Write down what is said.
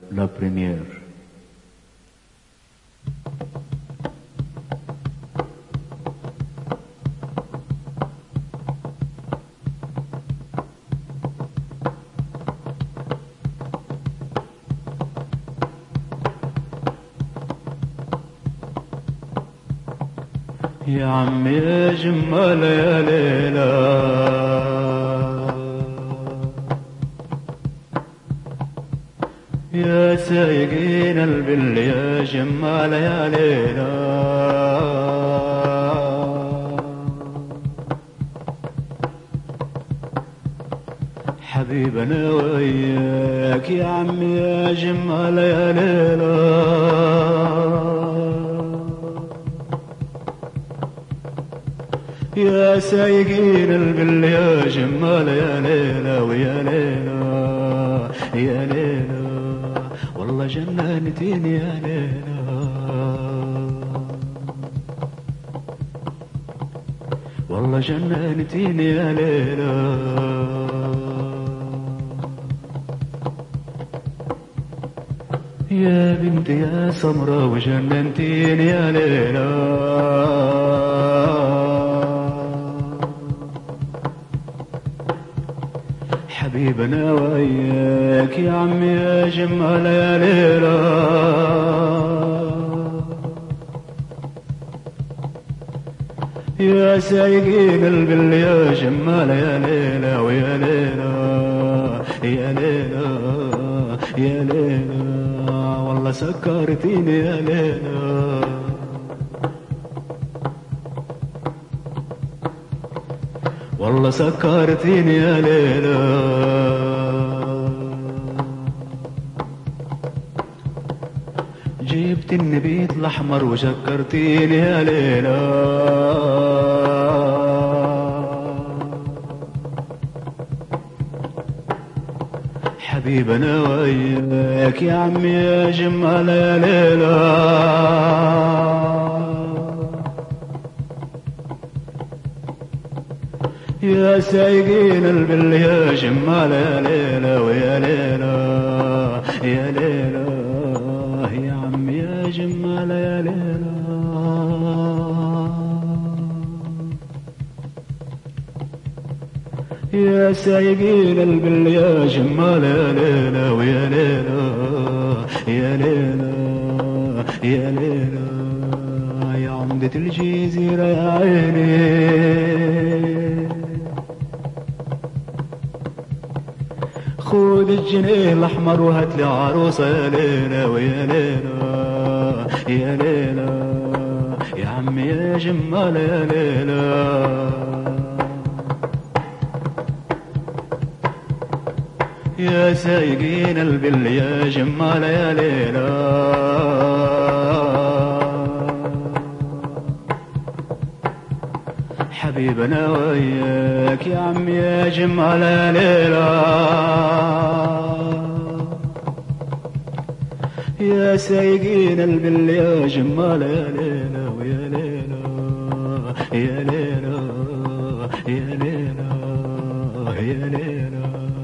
la première. يا عمي يا جمال يا ليلى يا سايقين البل يا جمال يا ليلى حبيبنا وياك يا عمي يا جمال يا ليلى يا سايقين البل يا جمال يا ليلى ويا ليلى يا ليلى والله جننتين يا ليلى والله جننتين يا ليلى يا بنت يا سمرة وجننتين يا ليلى حبيبنا وياك يا عمي يا جمال يا ليلى يا سايقين البل يا جمال يا ليلى ويا ليلى يا ليلى يا ليلى والله سكرتيني يا ليلى والله سكرتيني يا ليلى جبت النبيت الاحمر وشكرتيني يا ليلى حبيبنا وياك يا عمي يا جمال يا ليلى يا سايقين البل يا جمال يا ليلى ويا ليلى يا ليلى يا عمي يا جمال يا ليلى يا سايقين البل يا جمال يا ليلى ويا ليلى يا ليلى يا ليلى يا عمدة الجزيرة يا عيني خود الجنيه الاحمر وهات لي عروسه يا ليلى ويا ليلى يا ليلى يا عمي يا جمال يا ليلى يا سايقين البل يا جمال يا ليلى حبيبنا وياك يا عمي يا جمال يا ليلى يا سايقين البل يا جمال يا ليلى ويا ليلى يا ليلى يا ليلى يا ليلى